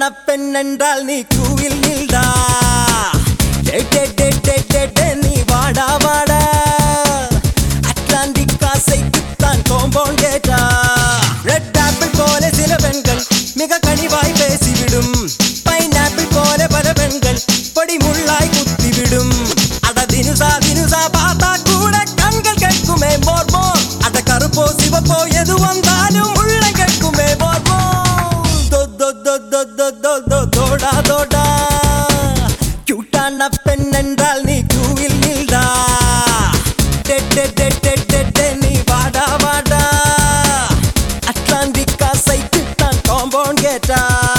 பெண் என்றால் நீ கூவில் நில்டா டே, டே, டே, டே, டே, டே, நீ வாடா வாடா அட்லாண்டிக் காசைக்குத்தான் கோம்பவுண்ட் கேட்டா ரெட் ஆப்பிள் போல சில பெண்கள் மிக கனிவாய் பேசிவிடும் பைனாப்பிள் போல பல பெண்கள் பொடி முள்ளாய் குத்திவிடும் அட தினுசா தினுசா பார்த்தா கூட கண்கள் கேட்குமே மோர்மோ அட கருப்போ சிவப்போ எது வந்தாலும் உள்ள கேட்குமே மோர்மோ தோ தோ தோ தோ தோ தோ தோ தோடா தோடா கியூட்டான பெண் என்றால் நீ கியூவில் நில்டா டே டே டே டே டே டே நீ வாடா வாடா அட்லாண்டிக் காசைக்கு தான் காம்பவுண்ட் கேட்டா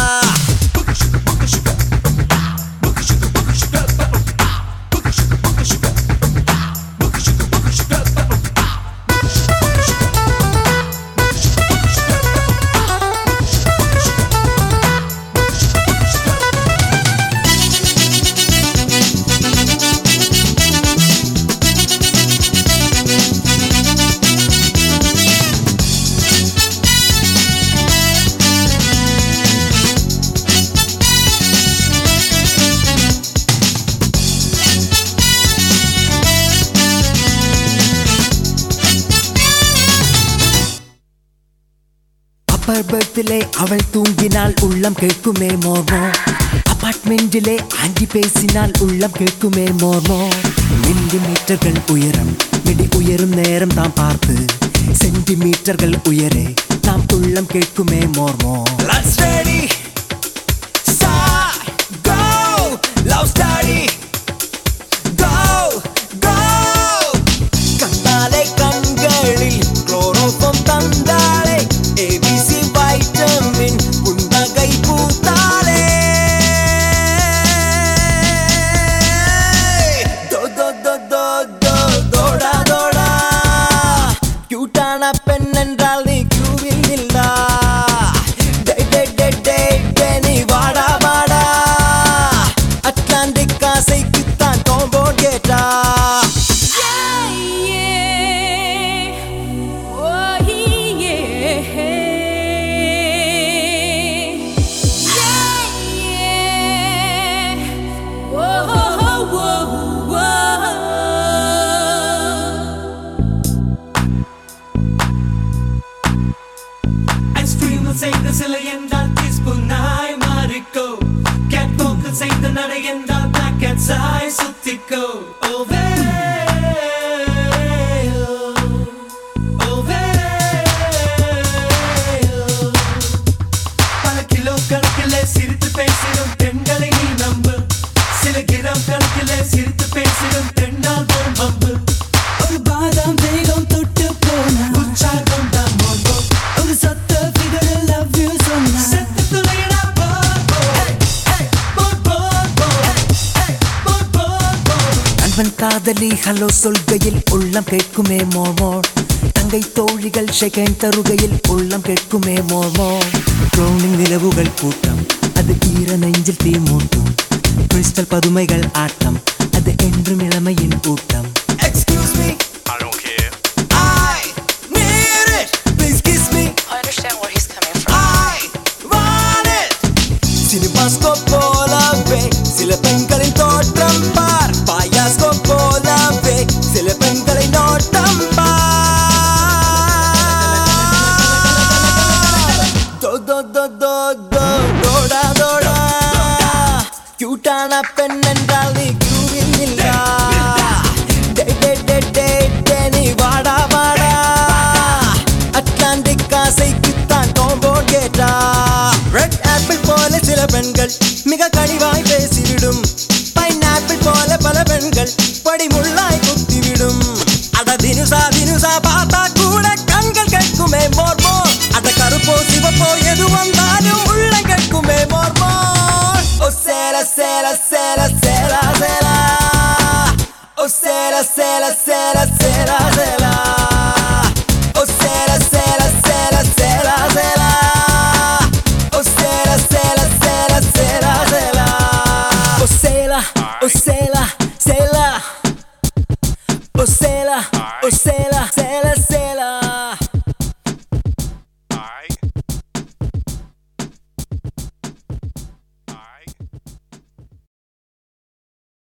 அப்பர் பர்த்திலே அவள் தூங்கினால் உள்ளம் கேட்குமே மோர்மோ அபார்ட்மெண்டிலே ஆண்டி பேசினால் உள்ளம் கேட்குமே மோர்மோ மில்லி மீட்டர்கள் உயரம் மிடி உயரும் நேரம் தாம் பார்த்து சென்டிமீட்டர்கள் உயரே தாம் உள்ளம் கேட்குமே மோர்மோ Let's ready, start, go, love story, go, go. கண்ணாலே கண்களில் குளோரோஃபம் தந்தாளே ஏபிசி வைட்டமின் புன்னகை பூத்தாளே தோ தோ தோ தோ தோ தோடா தோடா கியூட்டான பெண் என்றால் நீ கியூவில் இல்லா டே டே டே டே டே நீ வாடா வாடா அட்லாண்டிக் காசைக்குத்தான் காம்பவுண்ட் கேட்டா ஐஸ்கிரீமில் செய்த சிலை என்றால் டீஸ்பூனாய் மாறிக்கோ கேட் போக்கில் செய்த நடை என்றால் பேக்கெட் சாய் சுத்திக்கோ ஓவே ஓவே பல கிலோ கணக்கிலே சிரித்து பேசிடும் பெண்களை நீ நம்பு சில கிராம் கணக்கிலே சிரித்து பேசிடும் பெண்ணால் வரும் பம்பு ஒரு பாதாம் தேகம் தொட்டு போனா உற்சாகம் தான் மோகோ ஒரு சத்த figure love you சொன்னா செத்து துளையடா போ போ போ போ போ போ போ போ நண்பன் காதலி ஹலோ சொல்கையில் உள்ளம் கேட்குமே மோமோ தங்கை தோழிகள் செகண்ட் தருகையில் உள்ளம் கேட்குமே மோமோ க்ளோனிங் நிலவுகள் கூட்டம் அது ஈர நெஞ்சில் தீ மூட்டும் கிறிஸ்டல் பதுமைகள் ஆட்டம் அது என்றும் இளமையின் ஊட்டம் Excuse me, I don't care. I need it. Please kiss me. I understand where he's coming from. I want it. Cinemascope போலவே சில பெண்களின் தோற்றம் பார் பாயாஸ்கோப் போலவே சில பெண்களை நோட்டம் பார் தோ தோ தோ தோ தோ தோடா தோடா கியூட்டான பெண் என்றால் நீ கியூவில் இல்லா டே டே டே டே டே நீ வாடா வாடா அட்லாண்டிக் காசைக்குத்தான் காம்பவுண்ட் கேட்டா ரெட் ஆப்பிள் போல சில பெண்கள் மிக கனிவாய் பேசிவிடும் பைனாப்பிள் போல பல பெண்கள் படிமுள்ளாய் குத்திவிடும் அட தினுசா தினுசா பார்த்தா கூட கண்கள் கேட்குமே மோர்மோ அட கருப்போ சிவப்போ எது வந்தாலும் உள்ள கேட்குமே மோர்மோ ஓ சேல சேல சேல சேலா சேலா ஓ சேல சேல சேல சேலா சேலா ஓ சேல சேல சேல சேலா சேலா ஓ சேல சேல சேல சேலா சேலா ஓ சேலா ஓ சேலா சேலா ஓ சேலா ஓ சேலா சேலா